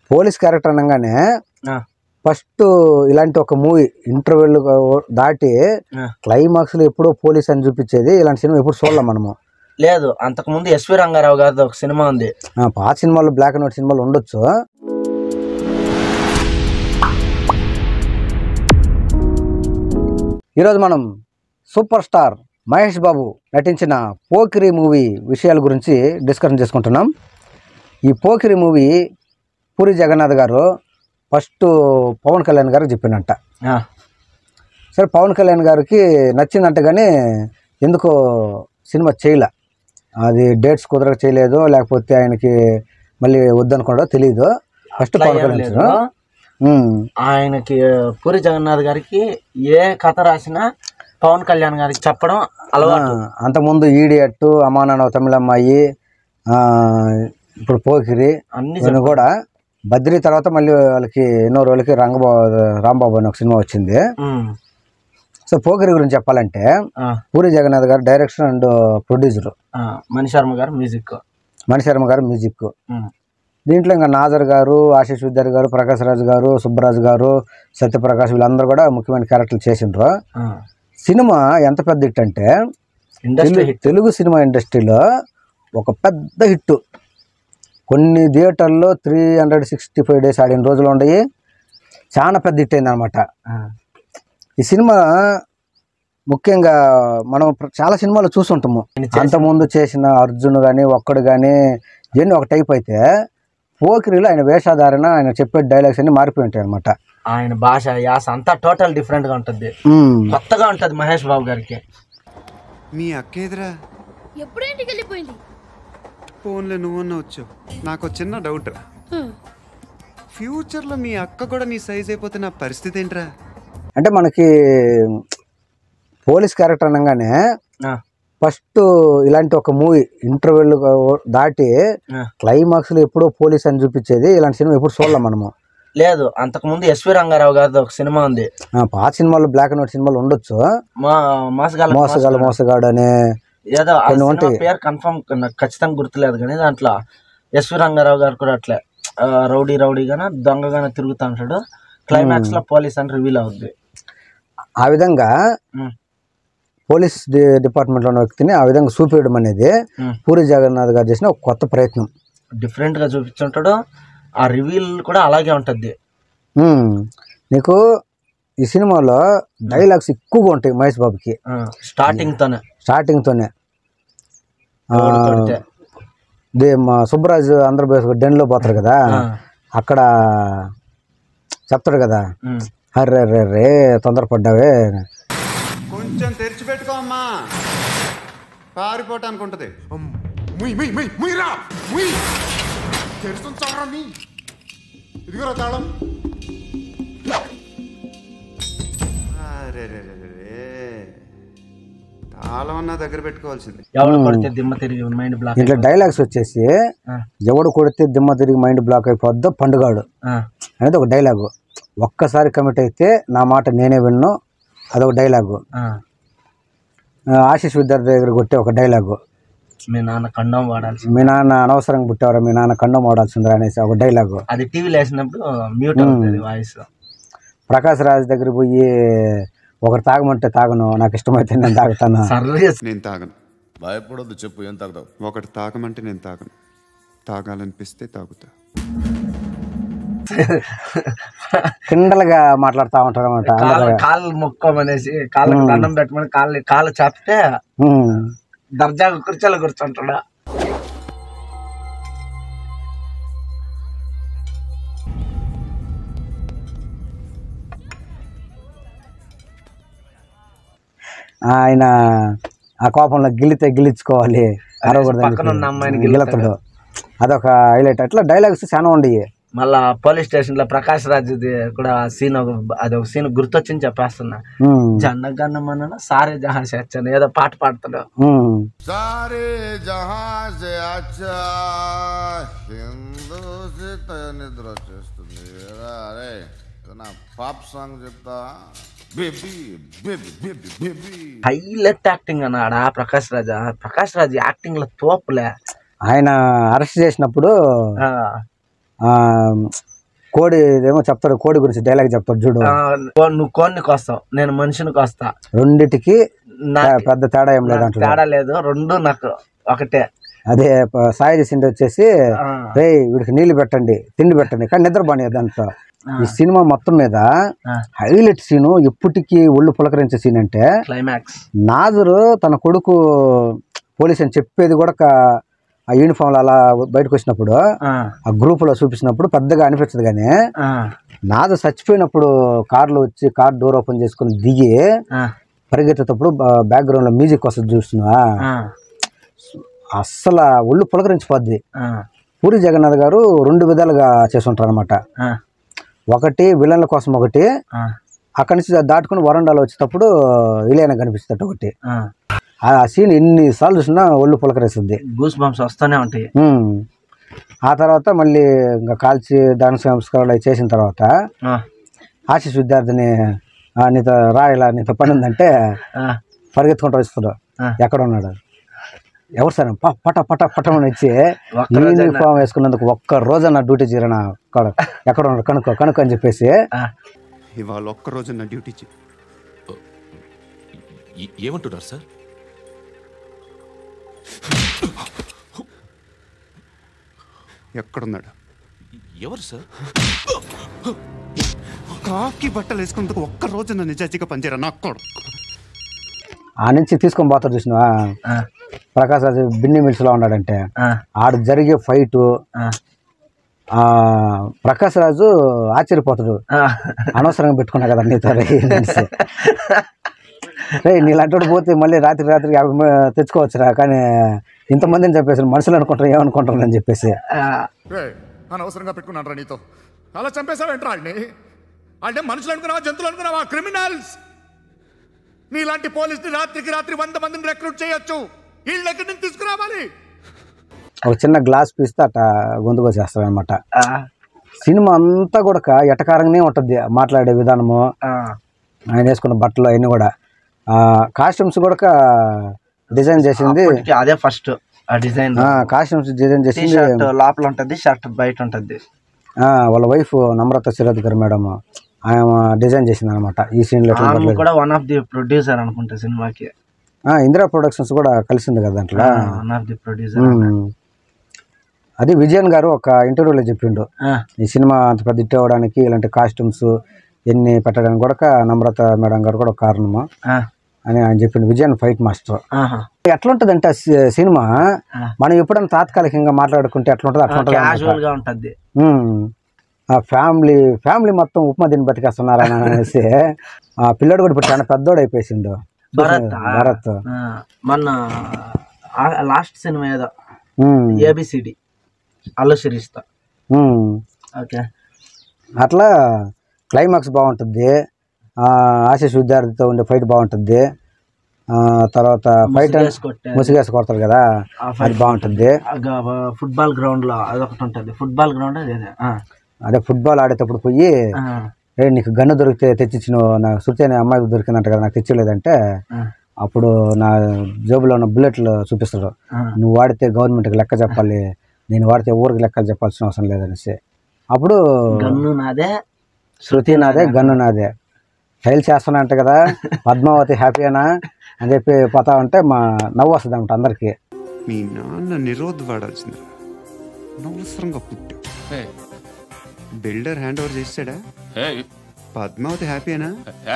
Police character అనగానే ఆ, first ఇలాంటి ఒక మూవీ ఇంటర్వెల్ దాటి ఆ. క్లైమాక్స్ లో ఎప్పుడో పోలీస్ అని చూపించేది ఇలాంటి సినిమా ఎప్పుడు చూడలేం మనము లేదు అంతకు ముందు ఎస్వి రంగారావు గారిది ఒక సినిమా ఉంది ఆ, పాత సినిమాలు బ్లాక్ అండ్ వైట్ సినిమాలు ఉండొచ్చు ఈరోజు మనం సూపర్ స్టార్ మహేష్ బాబు నటించిన పోకిరి మూవీ విషయాల గురించి డిస్కషన్ చేసుకుంటున్నాం ఈ పోకిరి మూవీ పూరి జగన్నాథ్ గారు ఫస్ట్ పవన్ కళ్యాణ్ గారికి చెప్పినట్ట ఆ, సరే పవన్ కళ్యాణ్ గారికి నచ్చిందంట కానీ ఎందుకో సినిమా చేయలే అది డేట్స్ కుదరక చేయలేదు లేకపోతే ఆయనకి మళ్ళీ వద్దనుకోవడం తెలియదు ఫస్ట్ అట్లా పవన్ ఏం కళ్యాణ్ లేదు. సార్. ఉమ్, ఆయనకి పూరి జగన్నాథ్ గారికి ఏ కథ రాసినా పవన్ కళ్యాణ్ గారికి చెప్పడం అలవాటు ఆ, అంతకుముందు ఈడియట్టు అమానాన్న తమిళ అమ్మాయి ఆ, ఇప్పుడు పోకిరి అన్ని ఇవన్నీ కూడా బద్రీ తర్వాత మళ్ళీ వాళ్ళకి ఎన్నో రోజులకి రంగబాబు రాంబాబు అని ఒక సినిమా వచ్చింది ఉమ్, సో పోకిరి గురించి చెప్పాలంటే ఆ, పూరి జగన్నాథ్ గారు డైరెక్షన్ అండ్ ప్రొడ్యూసర్ ఆ, మణి శర్మ గారు మ్యూజిక్ మణిశర్మ గారు మ్యూజిక్ ఉమ్, దీంట్లో ఇంకా నాజర్ గారు ఆశీష్ విద్యార్ గారు ప్రకాష్ రాజ్ గారు సుబ్బరాజు గారు సత్యప్రకాష్ వీళ్ళందరూ కూడా ముఖ్యమైన క్యారెక్టర్లు చేసిండ్రు ఆ, సినిమా ఎంత పెద్ద హిట్ అంటే ఇండస్ట్రీ తెలు- హిట్ తెలుగు సినిమా ఇండస్ట్రీలో ఒక పెద్ద హిట్ కొన్ని థియేటర్లో three hundred sixty five days ఆడిన రోజులు ఉన్నాయి చాలా పెద్ద హిట్ అయింది అనమాట ఆ, ఈ సినిమా ముఖ్యంగా మనం ప్ర- చాలా సినిమాలు చూస్తుంటాము ఆయన చేసిన- అంతకుముందు చేసిన అర్జున్ కానీ ఒక్కడు కానీ ఇవన్నీ ఒక టైప్ అయితే పోకిరిలో ఆయన వేషధారణ ఆయన చెప్పే డైలాగ్స్ అన్ని మారిపోయి ఉంటాయి అనమాట ఆయన భాష యాస అంతా టోటల్ డిఫరెంట్ గా ఉంటది కొత్తగా ఉంటది మహేష్ బాబు గారికి మీ అక్కేదిరా ఎప్పుడు ఇంటికి వెళ్ళిపోయింది ఫోన్లో నువ్వన్నా వచ్చావు నాకు ఒక చిన్న డౌట్ రా హ్మ్. ఫ్యూచర్లో మీ అక్క కూడా నీ సైజ్ అయిపోతే నా పరిస్థితి ఏంట్రా అంటే మనకి పోలీస్ క్యారెక్టర్ అనగానే ఆ, ఫస్ట్ ఇలాంటి ఒక మూవీ ఇంటర్వెల్ దాటి ఆ. క్లైమాక్స్ లో ఎప్పుడో పోలీస్ అని చూపించేది ఇలాంటి సినిమా ఎప్పుడు చూడలేం మనము లేదు అంతకు ముందు ఎస్వి రంగారావు గారిది ఒక సినిమా ఉంది ఆ, పాత సినిమాలు బ్లాక్ అండ్ వైట్ సినిమాలు ఉండొచ్చు మా మోసగాల మోసగాడు మోసగాడు అనే ఏదో ఆ కొన్ని సినిమా ఉంటాయి. పేరు కన్ఫర్మ్ నాకు ఖచ్చితంగా గుర్తులేదు కానీ దాంట్లో ఎస్వి రంగారావు గారు కూడా అట్లే ఆ, రౌడీ రౌడీగానే దొంగగానే తిరుగుతా ఉంటాడు క్లైమాక్స్ లో పోలీస్ అని రివీల్ అవుద్ది ఆ విధంగా ఉమ్, పోలీస్ డి- డిపార్ట్మెంట్లో ఉన్న వ్యక్తిని ఆ విధంగా చూపించడం అనేది ఉమ్. పూరి జగన్నాథ్ గారు చేసిన ఒక కొత్త ప్రయత్నం డిఫరెంట్ గా చూపించుంటాడు ఆ రివీల్ కూడా అలాగే ఉంటది ఉమ్. నీకు ఈ సినిమాలో డైలాగ్స్ ఎక్కువగా ఉంటాయి మహేష్ బాబుకి ఆ, స్టార్టింగ్ తోనే స్టార్టింగ్తోనే ఆ, ఎవడు కొడితే. దే మా సుబ్బరాజు ఆంధ్రప్రదేశ్ డెన్లో పోతారు కదా ఆ, అక్కడ చెప్తాడు కదా ఉమ్, అర్రే రే రే తొందరపడ్డావే కొంచెం తెరిచిపెట్టుకో అమ్మా పారిపోవటానికి ఉంటుంది ముయ్ ముయ్ ముయ్ ముయ్రా ముయ్ తెరుస్తుంది చావరా నీ ఇదిగోరా తాళం అరెరెరెరెరే. తాళం అన్నా దగ్గర పెట్టుకోవాల్సింది ఎవడు కొడితే దిమ్మ తిరిగి మైండ్ బ్లాక్ ఇంట్లో డైలాగ్స్ వచ్చేసి ఎవడు కొడితే దిమ్మ తిరిగి మైండ్ బ్లాక్ అయిపోద్దో పండుగాడు అనేది ఒక డైలాగు ఒక్కసారి కమిట్ అయితే నా మాట నేనే విన్ను అదొక డైలాగు ఆ, ఆశీష్ విద్యార్థి దగ్గర కొట్టే ఒక డైలాగు మీ నాన్న కండం వాడాల్సి మీ నాన్న అనవసరంగా పుట్టేవారా మీ నాన్న కండం వాడాల్సిందిరా అనేసి ఒక డైలాగు అది టీవీలో వేసినప్పుడు మ్యూట్ అవుతుంది వాయిస్ ప్రకాష్ రాజ్ దగ్గర పోయి ఒకరు తాగమంటే తాగను నాకు ఇష్టమైతే నేను తాగుతాను సర్రే నేను తాగను భయపడొద్దు చెప్పు ఏం తాగుతావు ఒకటి తాగమంటే నేను తాగను తాగాలనిపిస్తే తాగుతా కిండలుగా మాట్లాడుతూ ఉంటారు అనమాట కాళ్ళు కాళ్ళు మొక్కోమనేసి కాళ్ళకి దండం పెట్టమని కాళ్ళు కాళ్ళు చాపితే దర్జాగా కూర్చోలు కూర్చుంటాడా ఆయన ఆ కోపంలో గిల్లితే గిల్లించుకోవాలి పక్కన ఉన్న అమ్మాయిని గిల్లతాడు అదొక హైలైట్ అట్లా డైలాగ్స్ చాలా ఉండయి మళ్ళా పోలీస్ స్టేషన్ లో ప్రకాష్ రాజ్ కూడా సీన్ ఒక అది ఒక సీన్ గుర్తొచ్చింది చెప్పేస్తున్నా ఉమ్, జనగణమన సారే జహాన్ వచ్చాను ఏదో పాట పాడుతాడు ఉమ్. సారే జహాం సే అచ్చా హిందూ సే తయ నిద్ర వచ్చేస్తుంది ఎరా, అరే ఇది నా పాప్ సాంగ్ చెప్తా baby baby baby baby highlight acting అన్నాడా ప్రకాష్ రాజా ప్రకాష్ రాజ్ యాక్టింగ్ లో తోపులే ఆయన అరెస్ట్ చేసినప్పుడు ఆ, ఆ, కోడి ఏమో చెప్తాడు కోడి గురించి డైలాగ్ చెప్తాడు చూడు ఆ, కో- నువ్వు కోడిని కోస్తావు నేను మనిషిని కోస్తా రెండిటికి నాకు పెద్ద తేడా ఏం నాకు లేదంటాడు తేడా లేదు రెండు నాకు ఒకటే అదే ప- సాయి చేసింది వచ్చేసి ఆ, రే వీడికి నీళ్లు పెట్టండి తిండి పెట్టండి కానీ నిద్ర బాని దాంట్లో ఈ సినిమా మొత్తం మీద ఆ. హైలైట్ సీను ఎప్పటికీ ఒళ్ళు పులకరించే సీన్ అంటే క్లైమాక్స్ నాజరు తన కొడుకు పోలీస్ అని చెప్పేది కూడా క- ఆ యూనిఫామ్ అలా బయటకు వచ్చినప్పుడు ఆ, ఆ గ్రూప్ లో చూపించినప్పుడు పెద్దగా అనిపించదు కానీ ఆ, నాజర్ చచ్చిపోయినప్పుడు కార్లో వచ్చి కార్ డోర్ ఓపెన్ చేసుకుని దిగి ఆ, పరిగెత్తేటప్పుడు బ్యాక్గ్రౌండ్ లో మ్యూజిక్ వస్తుంది చూస్తున్నా ఆ, అస్సలు ఒళ్ళు పులకరించిపోద్ది ఆ, పూరి జగన్నాథ్ గారు రెండు విధాలుగా చేస్తుంటారు అనమాట ఆ, ఒకటి విలన్ల కోసం ఒకటి ఆ, అక్కడి నుంచి దాటుకుని వరండాలో వచ్చేటప్పుడు ఇలేన కనిపిస్తుంది ఒకటి ఆ. ఆ సీన్ ఎన్నిసార్లు చూసినా ఒళ్ళు పులకరిస్తుంది గూస్ బంప్స్ వస్తూనే ఉంటాయి ఉమ్. ఆ తర్వాత మళ్ళీ ఇంకా కాల్చి దాన సంస్కారాలు అవి చేసిన తర్వాత ఆ, ఆశీష్ విద్యార్థిని "ఆ, నీతో రా ఇలా నీతో పని ఉందంటే ఆ, పరిగెత్తుకుంటూ వస్తాడు ఆ. ఎక్కడ ఉన్నాడు ఎవరు సార్ ప- పట పట పటమని వచ్చి ఒక్క రోజైనా- యూనిఫామ్ వేసుకున్నందుకు ఒక్క రోజన్న డ్యూటీ చేయరనా అక్కడ ఎక్కడ ఉన్నాడు కనుక్కో కనుక్కో అని చెప్పేసి ఆ. ఇవాళ ఒక్కరోజు నా డ్యూటీ చే ఏ- ఏమంటున్నారు సార్ ఎక్కడున్నాడు ఎవరు సార్ కాకి బట్టలు వేసుకున్నందుకు ఒక్క రోజు నా నిజాజీగా పనిచేయరా నా కొడుకు ఆ నుంచి తీసుకొని పోతారు చూసిన ఆ, ప్రకాశ్ రాజు బిన్ని మిల్స్ లో ఉన్నాడంటే ఆ, ఆడ జరిగే ఫైట్ ఆ, ఆ ప్రకాశ్ రాజు ఆశ్చర్యపోతాడు ఆ. అనవసరంగా పెట్టుకున్నా కదా నీతో రే అనేసి. రే నీలాంటి పోతే మళ్ళీ రాత్రి రాత్రికి యాభై మ- తెచ్చుకోవచ్చురా కానీ ఇంతమందిని చెప్పేసి మనుషులు అనుకుంటారు ఏమనుకుంటారు అని చెప్పేసి ఆ, అనవసరంగా పెట్టుకున్నాను రా నీతో అలా చంపేశావేంట్రా ఆడిని అంటే మనుషులు అనుకున్నావా జంతువులు అనుకున్నావా క్రిమినల్స్ నీలాంటి పోలీసుని రాత్రికి రాత్రి వంద మందిని రిక్రూట్ చేయొచ్చు వీళ్ళు ఎక్కడి నుంచి తీసుకురావాలి ఒక చిన్న గ్లాస్ పీస్తే అట్ట గొంతుకు వచ్చేస్తారు అనమాట ఆ, సినిమా అంతా కూడా ఎటకారంగానే ఉంటుంది మాట్లాడే విధానము ఆ, ఆయన వేసుకున్న బట్టలు అవన్నీ కూడా కాస్ట్యూమ్స్ కూడా డిజైన్ చేసింది అప్పటికి అదే ఫస్ట్ ఆ డిజైన్ కాస్ట్యూమ్స్ డిజైన్ టీ చేసింది షర్ట్ లోపల ఉంటది షర్ట్ బయట ఉంటది ఆ, వాళ్ళ వైఫ్ నమ్రత శిరద్కర్ మేడం ఆయన డిజైన్ చేసింది అనమాట ఈ సీన్లో ఎట్లా ఆమె పర్లేదు. కూడా వన్ ఆఫ్ ది ప్రొడ్యూసర్ అనుకుంటా సినిమాకి ఆ, ఇందిరా ప్రొడక్షన్స్ కూడా కలిసింది కదా దాంట్లో one of the producer um. అది విజయన్ గారు ఒక ఇంటర్వ్యూలో చెప్పిండు ఈ సినిమా అంత పెద్ద హిట్ అవ్వడానికి ఇలాంటి కాస్ట్యూమ్స్ ఎన్ని పెట్టడానికి కూడా నమ్రత మేడం గారు కూడా ఒక కారణము అని ఆయన చెప్పిండు విజయన్ ఫైట్ మాస్టర్ ఎట్లుంటదంటే ఆ సి- సినిమా మనం ఎప్పుడైనా తాత్కాలికంగా మాట్లాడుకుంటే ఎట్లుంటుంది అట్లుంటుంది క్యాజువల్ గా ఉంటది ఉమ్. ఆ ఫ్యామిలీ ఫ్యామిలీ మొత్తం ఉప్మా తిని బతికేస్తున్నారని అనేసి ఆ పిల్లడు కూడా ఇప్పుడు చాలా పెద్దోడు అయిపోయిండు భరత్ భరత్ ఆ, మొన్న లాస్ట్ సినిమా ఏదో ఉమ్. ఏబిసిడి అల్లు శిరీస్తో ఉమ్. ఓకే అట్లా క్లైమాక్స్ బాగుంటుంది ఆ, ఆశీష్ విద్యార్థితో ఉండే ఫైట్ బాగుంటుంది ఆ, తర్వాత ఫైట్ ముసుగేసి కొట్టే- ముసిగేసి కొడతారు కదా ఆ అది బాగుంటుంది ఫుట్బాల్ గ్రౌండ్ లో అదొకటి ఉంటది ఫుట్బాల్ గ్రౌండ్ అదే ఆ, అదే ఫుట్బాల్ ఆడేటప్పుడు పోయి ఆ, ఏ నీకు గన్ను దొరికితే తెచ్చిచ్చిన నా శృతి అనే అమ్మాయికి దొరికిందంట కదా నాకు తెచ్చలేదంటే ఆ, అప్పుడు నా జేబులో ఉన్న బుల్లెట్లు చూపిస్తాడు ఆ. నువ్వు వాడితే గవర్నమెంట్కి లెక్క చెప్పాలి నేను వాడితే ఊరికి లెక్కలు చెప్పాల్సిన అవసరం లేదనేసి అప్పుడు గన్ను నాదే శృతి నాదే గన్ను నాదే ఫైల్ చేస్తున్నా అంట కదా పద్మావతి హ్యాపీనా అని చెప్పి పోతా ఉంటే మా నవ్వు వస్తుంది అనమాట అందరికి మీ నాన్న నిరోధ్ వాడాల్సింది అనవసరంగా పుట్టావు బిల్డర్ హ్యాండ్ ఓవర్ చేసాడా పద్మావతి హ్యాపీనా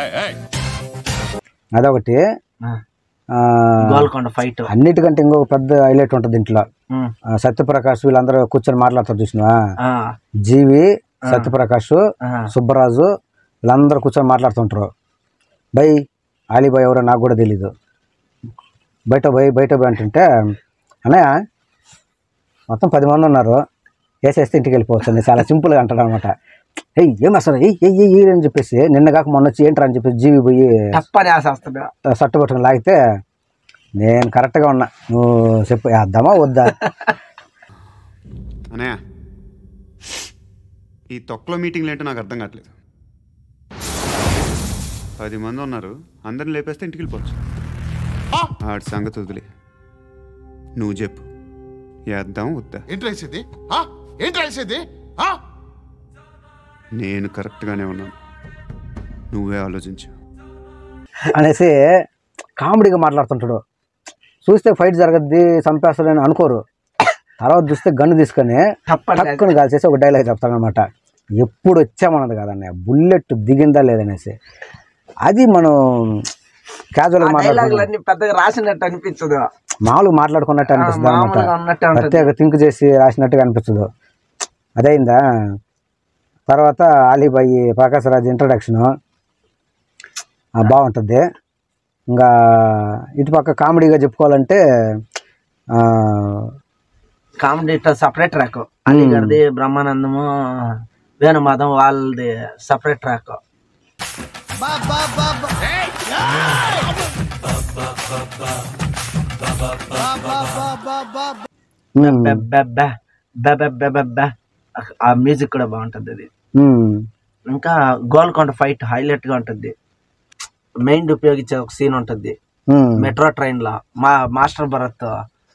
అదొకటి ఆ, ఆ, గోల్కొండ ఫైట్ అన్నిటికంటే ఇంకొక పెద్ద హైలైట్ ఉంటుంది ఇంట్లో ఆ, సత్యప్రకాష్ వీళ్ళందరూ కూర్చొని మాట్లాడతారు చూసినవా జీవి సత్యప్రకాష్ సుబ్బరాజు వీళ్ళందరూ కూర్చొని మాట్లాడుతుంటారు బై ఆలీబాయ్ ఎవరో నాకు కూడా తెలీదు బయట పోయి బయట పోయి అంటుంటే అన్నయ్య మొత్తం పది మంది ఉన్నారు వేసేస్తే ఇంటికి వెళ్ళిపోవచ్చు అని చాలా సింపుల్గా అంటాడు అనమాట ఏయ్ ఏం అసలు ఏయ్ ఏయ్ ఏయ్ ఏయ్ అని చెప్పేసి నిన్న కాక మొన్న వచ్చి ఏంట్రా అని చెప్పేసి జీవి పోయి తప్పని ఆశేస్తాడు సట్టు పట్టుకుని లాగితే నేను కరెక్ట్గా ఉన్నా నువ్వు చెప్పు వేద్దామా వద్దా అనయా ఈ తొక్కలో మీటింగ్లు ఏంటో నాకు అర్థం కావట్లేదు పది మంది ఉన్నారు అందరిని లేపేస్తే ఇంటికి వెళ్ళిపోవచ్చు ఆడి సంగతి వదిలే నువ్వు చెప్పు వేద్దాం వద్దా ఏంటి రాసేది ఏంటి రాసేది నేను కరెక్ట్గానే ఉన్నాను నువ్వే ఆలోచించు అనేసి కామెడీగా మాట్లాడుతుంటాడు చూస్తే ఫైట్ జరగద్ది చంపేస్తాడని అనుకోరు తర్వాత చూస్తే గన్ను తీసుకొని తప్పట్లేదు టక్కుని కాల్చేసి ఒక డైలాగ్ చెప్తాడనమాట ఎప్పుడు వచ్చామన్నది కాదన్నయ్య బుల్లెట్ దిగిందా లేదనేసి అది మనం క్యాజువల్గా మాట్లాడుకున్నాం డైలాగులన్నీ పెద్దగా రాసినట్టు అనిపించదు మామూలుగా మాట్లాడుకున్నట్టు అనిపిస్తుంది అనమాట మామూలుగా ఉన్నట్టే ఉంటుంది ప్రత్యేక థింక్ చేసి రాసినట్టుగా అనిపించదు అదైందా తర్వాత అలీబాయి ప్రకాశ్ రాజ్ ఇంట్రడక్షన్ బాగుంటుంది ఇంకా ఇటుపక్క కామెడీగా చెప్పుకోవాలంటే ఆ, కామెడీ సపరేట్ ట్రాక్ అలీగడ్ది బ్రహ్మానందము వేణుమాధం వాళ్ళది సపరేట్ ట్రాక్ ఉమ్, ఆ మ్యూజిక్ కూడా బాగుంటుంది అది ఉమ్, ఇంకా గోల్కొండ ఫైట్ హైలైట్ గా ఉంటుంది మెయిన్ ఉపయోగించే ఒక సీన్ ఉంటుంది ఉమ్, మెట్రో ట్రైన్ లో మా మాస్టర్ భరత్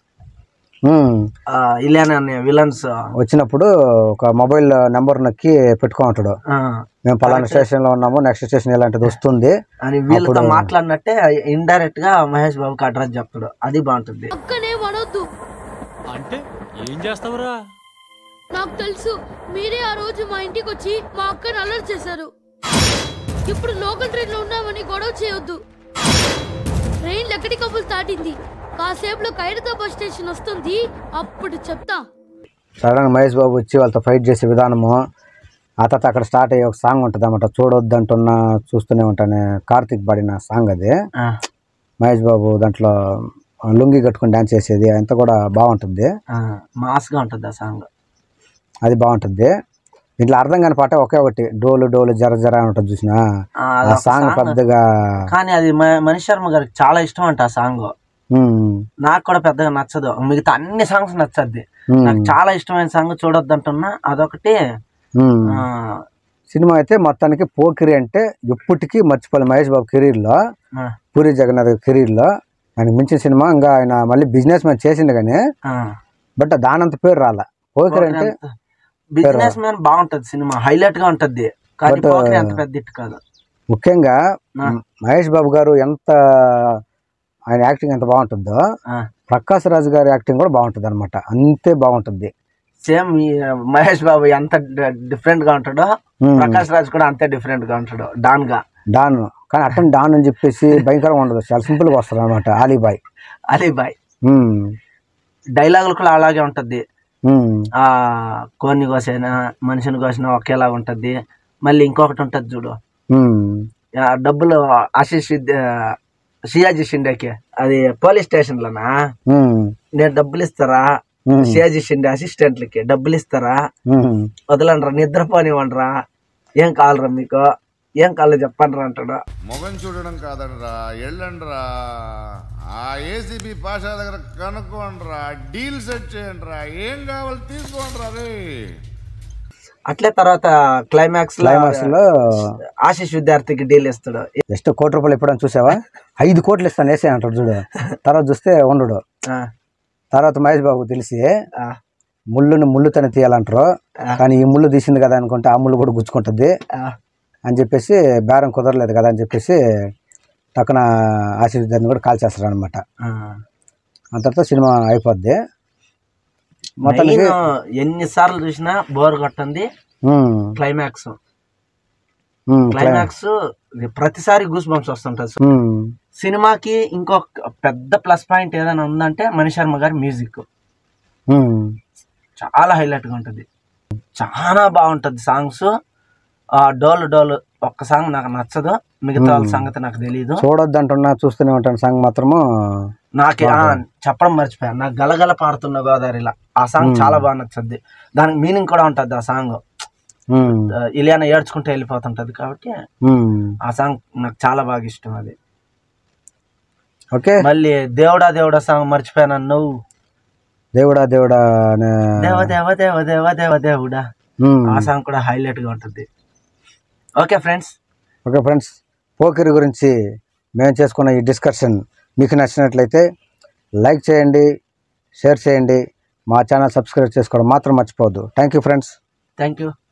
ఉమ్. ఇలియానా అనే విలన్స్ వచ్చినప్పుడు ఒక మొబైల్ నెంబర్ నొక్కి పెట్టుకో ఉంటాడు మేము పలానా స్టేషన్లో ఉన్నాము నెక్స్ట్ స్టేషన్ ఇలాంటిది వస్తుంది అని వీళ్ళతో మాట్లాడినట్టే ఇండైరెక్ట్ గా మహేష్ బాబుకి అడ్రస్ చెప్తాడు అది బాగుంటుంది అక్కనే వడొద్దు అంటే ఏం చేస్తావురా నాకు తెలుసు మీరే ఆ రోజు మా ఇంటికి వచ్చి మా అక్కని అలర్ట్ చేశారు ఇప్పుడు లోకల్ ట్రైన్ లో ఉన్నామని గొడవ చేయొద్దు ట్రైన్ ఎక్కడికప్పుడు దాటింది కాసేపులో ఖైరతాబాద్ స్టేషన్ వస్తుంది అప్పుడు చెప్తా సడన్ మహేష్ బాబు వచ్చి వాళ్ళతో ఫైట్ చేసే విధానము ఆ తర్వాత అక్కడ స్టార్ట్ అయ్యే ఒక సాంగ్ ఉంటుంది అన్నమాట చూడొద్దంటున్నా చూస్తూనే ఉంటాను కార్తిక్ పాడిన సాంగ్ అది ఆ, మహేష్ బాబు దాంట్లో లుంగి కట్టుకొని డ్యాన్స్ చేసేది అంతా కూడా బాగుంటుంది ఆ, మాస్ గా ఉంటుంది ఆ సాంగ్ అది బాగుంటుంది దీంట్లో అర్థం కాని పాట ఒకే ఒకటి డోలు డోలు జర జర అని ఉంటుంది చూసిన ఆ, ఆ అదొక సాంగ్ song. పెద్దగా కానీ అది మ- మణి శర్మ గారికి చాలా ఇష్టం అంట ఆ సాంగ్ ఉమ్, నాకు కూడా పెద్దగా నచ్చదు మిగతా అన్ని సాంగ్స్ నచ్చద్ది ఉమ్, నాకు చాలా ఇష్టమైన సాంగ్ చూడొద్దంటున్నా అదొకటి ఉమ్. ఆ, సినిమా అయితే మొత్తానికి పోకిరి అంటే ఎప్పటికీ మర్చిపోలే మహేష్ బాబు కెరీర్లో ఆ, పూరి జగన్నాథ్ కెరీర్లో ఆయనకు మించిన సినిమా ఇంకా ఆయన మళ్ళీ బిజినెస్ మ్యాన్ చేసిండు కానీ ఆ. బట్ దానంత పేరు రాలా పోకిరి అంటే బిజినెస్ మ్యాన్ బాగుంటది సినిమా హైలైట్ గా ఉంటది కానీ But, పోకిరి అంత పెద్ద హిట్ కాదు ముఖ్యంగా ఆ. మహేష్ బాబు గారు ఎంత ఆయన యాక్టింగ్ ఎంత బాగుంటుందో ఆ. ప్రకాష్ రాజు గారి యాక్టింగ్ కూడా బాగుంటుంది అనమాట అంతే బాగుంటుంది సేమ్ ఈ మహేష్ బాబు ఎంత డిఫరెంట్ గా ఉంటాడో ఉమ్. ప్రకాష్ రాజ్ కూడా అంతే డిఫరెంట్ గా ఉంటాడు డాన్ గా డాన్ కానీ అట్టని డాన్ అని చెప్పేసి భయంకరంగా ఉండదు చాలా సింపుల్ గా వస్తుంది అనమాట అలీబాయ్ అలీబాయ్ ఉమ్, డైలాగులు కూడా అలాగే ఉంటది ఉమ్, ఆ కోన్ని కోసైనా మనిషిని కోసినా ఒకేలా ఉంటది మళ్ళీ ఇంకొకటి ఉంటది చూడు ఉమ్, ఆ డబ్బులు ఆశీష్ విద్య- షియాజీ షిండేకి అది పోలీస్ స్టేషన్ లోనా ఉమ్, నేను డబ్బులు ఇస్తారా ఉమ్, షియాజీ షిండే అసిస్టెంట్లకి డబ్బులు ఇస్తారా ఉమ్. వదలండ్రా నిద్రపోనివ్వండిరా ఏం కావాలరా మీకు ఏం కావాలో చెప్పండి అంటాడు మొగం చూడడం కాదండ్రా వెళ్ళండ్రా ఆ ఏసీబీ పాషా దగ్గర కనుక్కోండిరా డీల్ సెట్ చేయండిరా ఏం కావాలి తీసుకోండిరా రే అట్లే తర్వాత క్లైమాక్స్ లో క్లైమాక్స్ లో ఆశీష్ విద్యార్థికి డీల్ ఇస్తాడు జస్ట్ కోటి రూపాయలు ఎప్పుడైనా చూసావా ఐదు కోట్లు ఇస్తాను వేసే అంటాడు చూడు తర్వాత చూస్తే ఉండడు ఆ, తర్వాత మహేష్ బాబు తెలిసి ఆ, ముళ్ళుని ముళ్ళుతోనే తీయాలంటారు కానీ ఈ ముళ్ళు తీసింది కదా అనుకుంటే ఆ ముళ్ళు కూడా గుచ్చుకుంటుంది ఆ, అని చెప్పేసి బేరం కుదరలేదు కదా అని చెప్పేసి పక్కన ఆశీర్వాదాన్ని కూడా కాల్ చేస్తారు అనమాట ఆ. అంతటితో సినిమా అయిపోద్ది మొత్తానికి మెయిన్ ఎన్నిసార్లు చూసినా బోర్ కొట్టింది ఉమ్, క్లైమాక్స్ ఉమ్, క్లైమాక్స్ ప్రతిసారి గూస్ బంప్స్ వస్తుంటది ఉమ్, సినిమాకి ఇంకొక పెద్ద ప్లస్ పాయింట్ ఏదైనా ఉందంటే మణిశర్మ గారి మ్యూజిక్ ఉమ్, చాలా హైలైట్ గా ఉంటది చాలా బాగుంటది సాంగ్స్ ఆ డోలు డోలు ఒక్క సాంగ్ నాకు నచ్చదు మిగతా వాళ్ళ సంగతి నాకు తెలియదు చూడొద్దంటున్నా చూస్తూనే ఉంటాను సాంగ్ మాత్రము నాకే ఆ, చెప్పడం మర్చిపోయాను నాకు గలగల పాడుతున్న గోదావరిలా ఆ సాంగ్ చాలా బాగా నచ్చద్ది దానికి మీనింగ్ కూడా ఉంటది ఆ సాంగ్ ఉమ్, ఇలియానా ఏడ్చుకుంటూ వెళ్ళిపోతుంటది కాబట్టి ఉమ్. ఆ సాంగ్ నాకు చాలా బాగా ఇష్టం అది ఓకే మళ్ళీ దేవుడా దేవుడా సాంగ్ మర్చిపోయాను నువ్వు దేవుడా దేవుడా అనే దేవ దేవ దేవ దేవ దేవ దేవుడా ఉమ్. ఆ సాంగ్ కూడా హైలైట్ గా ఉంటుంది okay friends okay friends Pokiri గురించి మేము చేసుకున్న ఈ డిస్కషన్ మీకు నచ్చినట్లయితే లైక్ చేయండి షేర్ చేయండి మా ఛానల్ సబ్స్క్రైబ్ చేసుకోవడం మాత్రం మర్చిపోవద్దు thank you friends thank you